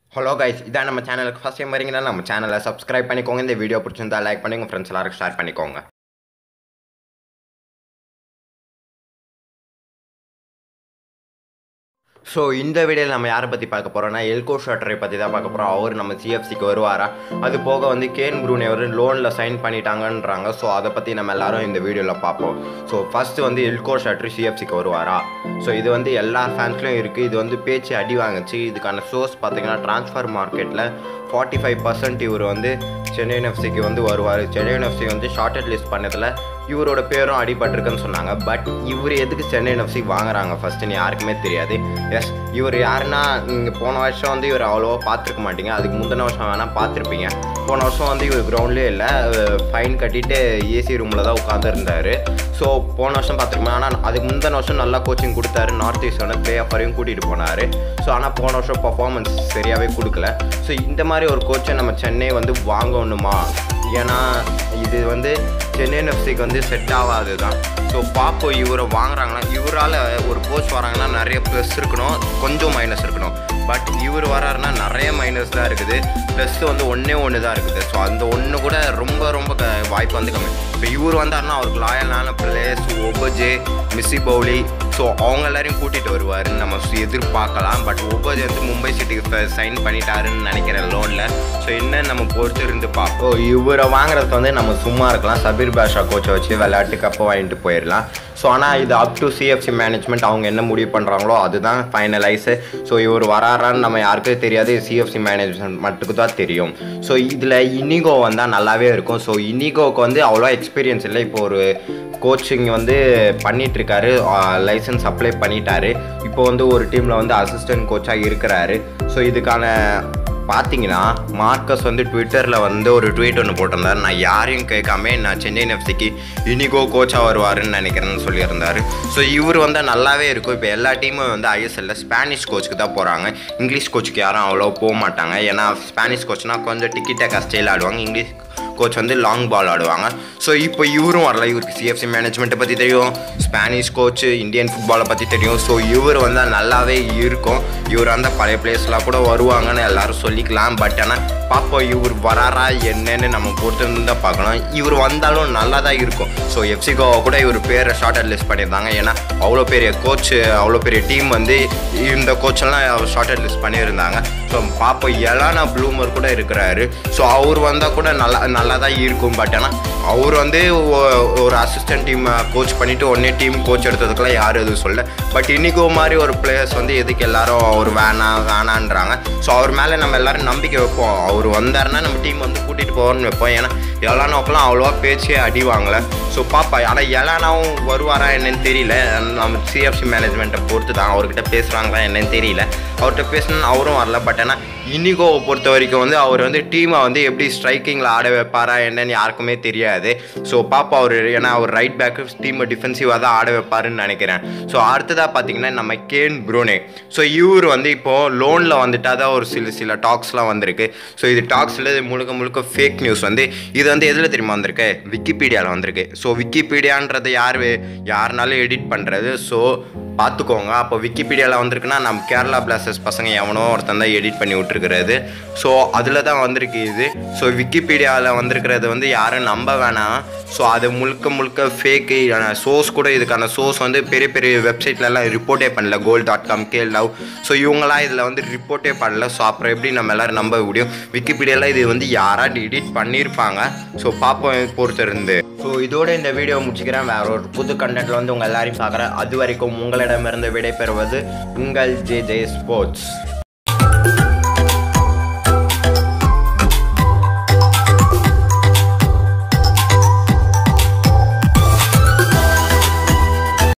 hello guys இதான் நம்ம சேனலுக்கு ஃபஸ்ட் டைம் வரீங்கன்னா நம்ம சேனலை சப்ஸ்கிரைப் பண்ணிக்கோங்க இந்த வீடியோ பிடிச்சிருந்தா லைக் பண்ணி உங்கள் ஃப்ரெண்ட்ஸ் எல்லாருக்கும் ஷேர் பண்ணிக்கோங்க ஸோ இந்த வீடியோவில் நம்ம யாரை பற்றி பார்க்க போகிறோம்னா எல்கோ ஷட்டரை பற்றி தான் பார்க்க போகிறோம் அவர் நம்ம சிஎஃப்சிக்கு வருவாரா அது போக வந்து கேன் ப்ரூனே அவர் லோனில் சைன் பண்ணிட்டாங்கன்றாங்க ஸோ அதை பற்றி நம்ம எல்லாரும் இந்த வீடியோவில் பார்ப்போம் ஸோ ஃபஸ்ட்டு வந்து எல்கோ ஷட்டர் சிஎஃப்சிக்கு வருவாரா ஸோ இது வந்து எல்லா ஃபேன்ஸ்லையும் இருக்குது இது வந்து பேச்சு அடி வாங்குச்சு இதுக்கான சோர்ஸ் பார்த்தீங்கன்னா ட்ரான்ஸ்ஃபர் மார்க்கெட்டில் ஃபார்ட்டி ஃபைவ் பர்சன்ட் இவர் வந்து சென்னை எஃப்சிக்கு வந்து வருவார் சென்னை எஃப்சி வந்து ஷார்ட்டட் லிஸ்ட் பண்ணதில் இவரோட பேரும் அடிபட்டிருக்குன்னு சொன்னாங்க பட் இவர் எதுக்கு சென்னை எஃப்சி வாங்குறாங்க ஃபஸ்ட்டுன்னு யாருக்குமே தெரியாது எஸ் இவர் யாருன்னா நீங்கள் போன வருஷம் வந்து இவர் அவ்வளோவா பார்த்துருக்க மாட்டீங்க அதுக்கு முந்தின வருஷம் வேணால் பார்த்துருப்பீங்க போன வருஷம் வந்து இவர் கிரவுண்ட்லேயே இல்லை ஃபைன் கட்டிட்டு ஏசி ரூமில் தான் உட்காந்துருந்தார் ஸோ போன வருஷம் பார்த்துருக்கோம் ஆனால் அதுக்கு முந்தின வருஷம் நல்லா கோச்சிங் கொடுத்தாரு நார்த் ஈஸ்ட் வந்து பிளே ஆஃப் வரையும் கூட்டிகிட்டு போனார் ஸோ ஆனால் போன வருஷம் பர்ஃபார்மன்ஸ் சரியாகவே கொடுக்கல ஸோ இந்த மாதிரி ஒரு கோச்சை நம்ம சென்னை வந்து வாங்கணுமா ஏன்னா இது வந்து சென்னை எஃப்சிக்கு வந்து செட் ஆகாது தான் ஸோ பார்ப்போம் இவரை வாங்குறாங்கன்னா இவரால் ஒரு கோச் வராங்கன்னா நிறைய ப்ளஸ் இருக்கணும் கொஞ்சம் மைனஸ் இருக்கணும் பட் இவர் வராருன்னா நிறைய மைனஸ் தான் இருக்குது ப்ளஸ் வந்து ஒன்றே ஒன்று தான் இருக்குது ஸோ அந்த ஒன்று கூட ரொம்ப ரொம்ப க வாய்ப்பு வந்து கம்மி இப்போ இவர் வந்தாருன்னா அவருக்கு லாயலான பிளேயர்ஸ் ஒபஜே மிஸ்ஸி பவுலி ஸோ அவங்க எல்லாரையும் கூட்டிகிட்டு வருவாருன்னு நம்ம எதிர்பார்க்கலாம் பட் ஒபஜே வந்து மும்பை சிட்டிக்கு சைன் பண்ணிட்டாருன்னு நினைக்கிறேன் லோனில் ஸோ என்ன நம்ம பொறுத்து இருந்து பார்ப்போம் இவரை வாங்குறதுக்கு வந்து நம்ம சும்மா இருக்கலாம் சபீர் பாஷா கோச்சை வச்சு விளையாட்டு கப்பை வாங்கிட்டு போயிடலாம் ஸோ ஆனால் இது அப் டு சிஎஃப்சி மேனேஜ்மெண்ட் அவங்க என்ன முடிவு பண்ணுறாங்களோ அதுதான் ஃபைனலைஸு ஸோ இவர் வராரான்னு நம்ம யாருக்கும் தெரியாது சிஎஃப்சி மேனேஜ்மெண்ட் மட்டுக்கு தான் தெரியும் ஸோ இதில் இனிகோ வந்தால் நல்லாவே இருக்கும் ஸோ இனிகோவுக்கு வந்து அவ்வளோ எக்ஸ்பீரியன்ஸ் இல்லை இப்போ ஒரு கோச்சிங் வந்து பண்ணிகிட்ருக்காரு லைசன்ஸ் அப்ளை பண்ணிட்டாரு இப்போ வந்து ஒரு டீமில் வந்து அசிஸ்டன்ட் கோச்சாக இருக்கிறாரு ஸோ இதுக்கான பார்த்தீங்கன்னா மார்க்கஸ் வந்து ட்விட்டரில் வந்து ஒரு ட்வீட் ஒன்று போட்டிருந்தார் நான் யாரையும் கேட்காம நான் சென்னை எஃப்சிக்கு இனிகோ கோச்சாக வருவாருன்னு நினைக்கிறேன்னு சொல்லியிருந்தார் ஸோ இவர் வந்து நல்லாவே இருக்கும் இப்போ எல்லா டீமும் வந்து ஐஎஸ்எல்ல ஸ்பானிஷ் கோச்சுக்கு தான் போகிறாங்க இங்கிலீஷ் கோச்சுக்கு யாரும் அவ்வளோ போக மாட்டாங்க ஏன்னா ஸ்பானிஷ் கோச்னால் கொஞ்சம் டிக்கெட்டாக ஸ்டைல் ஆடுவாங்க இங்கிலீஷ் கோச் வந்து லாங் பால் ஆடுவாங்க ஸோ இப்போ இவரும் வரல இவருக்கு சிஎஃப்சி மேனேஜ்மெண்ட்டை பற்றி தெரியும் ஸ்பானிஷ் கோச்சு இந்தியன் ஃபுட்பாலை பற்றி தெரியும் ஸோ இவர் வந்தால் நல்லாவே இருக்கும் இவர் அந்த பழைய பிளேஸ்லாம் கூட வருவாங்கன்னு எல்லாரும் சொல்லிக்கலாம் பட் ஆனால் பார்ப்போம் இவர் வராரா என்னன்னு நம்ம பொறுத்து தான் பார்க்கணும் இவர் வந்தாலும் நல்லா தான் இருக்கும் ஸோ எஃப்சி கோவா கூட இவர் பேரை ஷார்ட் லிஸ்ட் பண்ணியிருந்தாங்க ஏன்னா அவ்வளோ பெரிய கோச் அவ்வளோ பெரிய டீம் வந்து இந்த கோச்செல்லாம் ஷார்ட் லிஸ்ட் பண்ணியிருந்தாங்க ஸோ பார்ப்போம் எலானா ப்ளூமர் கூட இருக்கிறாரு ஸோ அவர் வந்தால் கூட நல்லா நல்லா தான் இருக்கும் பட் ஆனால் அவர் வந்து ஒரு அசிஸ்டன்ட் டீம் கோச் பண்ணிவிட்டு உடனே டீம் கோச் எடுத்ததுக்கெல்லாம் யாரும் எதுவும் சொல்ல பட் இன்றைக்கோ மாதிரி ஒரு பிளேயர்ஸ் வந்து எதுக்கு எல்லாரும் அவர் வேணாம் வேணான்றாங்க ஸோ அவர் மேலே நம்ம எல்லோரும் நம்பிக்கை வைப்போம் அவர் வந்தாருன்னா நம்ம டீம் வந்து கூட்டிகிட்டு போவோம்னு வைப்போம் ஏன்னா எலானாவுக்குலாம் அவ்வளோவா பேச்சே அடி வாங்கலை ஸோ பாப்பா ஆனால் எலானாவும் வருவாரா என்னன்னு தெரியல நம்ம சிஎஃப்சி மேனேஜ்மெண்ட்டை பொறுத்து தான் அவர்கிட்ட பேசுகிறாங்களா என்னன்னு தெரியல அவர்கிட்ட பேசணும்னு அவரும் வரல பட் ஆனால் இனிகோவை பொறுத்த வரைக்கும் வந்து அவர் வந்து டீமை வந்து எப்படி ஸ்ட்ரைக்கிங்கில் ஆட வைப்பாரா என்னன்னு யாருக்குமே தெரியாது ஸோ பாப்பா அவர் ஏன்னா அவர் ரைட் பேக்கு டீமை டிஃபென்சிவாக தான் ஆட வைப்பாருன்னு நினைக்கிறேன் ஸோ அடுத்ததாக பார்த்தீங்கன்னா நம்ம கேன் ப்ரூனே ஸோ இவர் வந்து இப்போது லோனில் வந்துட்டா தான் ஒரு சில சில டாக்ஸ்லாம் வந்திருக்கு ஸோ இது டாக்ஸில் இது முழுக்க முழுக்க ஃபேக் நியூஸ் வந்து இது வந்து எதில் தெரியுமா வந்திருக்கு விக்கிபீடியாவில் வந்திருக்கு ஸோ விக்கிபீடியான்றது யார் யாருனாலும் எடிட் பண்ணுறது ஸோ பார்த்துக்கோங்க அப்போ விக்கிபீடியாவில் வந்திருக்குன்னா நம்ம கேரளா பிளாஸ்டர்ஸ் பசங்க எவனோ ஒருத்தன் தான் எடிட் பண்ணி விட்டுருக்கிறது ஸோ அதில் தான் வந்திருக்கு இது ஸோ விக்கிபீடியாவில் வந்திருக்கிறது வந்து யாரும் நம்ப வேணாம் ஸோ அது முழுக்க முழுக்க ஃபேக்கு சோர்ஸ் கூட இதுக்கான சோர்ஸ் வந்து பெரிய பெரிய வெப்சைட்லலாம் ரிப்போர்ட்டே பண்ணல கோல் டாட் காம் கே லவ் ஸோ இவங்களாம் இதில் வந்து ரிப்போர்ட்டே பண்ணல ஸோ அப்புறம் எப்படி நம்ம எல்லோரும் நம்ப முடியும் விக்கிபீடியாவில் இது வந்து யாராவது எடிட் பண்ணியிருப்பாங்க ஸோ பார்ப்போம் பொறுத்து இருந்து ஸோ இதோட இந்த வீடியோ முடிச்சுக்கிறேன் வேற ஒரு புது கண்டென்ட்ல வந்து உங்கள் எல்லாரையும் பார்க்குறேன் அது வரைக்கும் உங்களிடமிருந்து விடைபெறுவது உங்கள் ஜே ஜே ஸ்போர்ட்ஸ்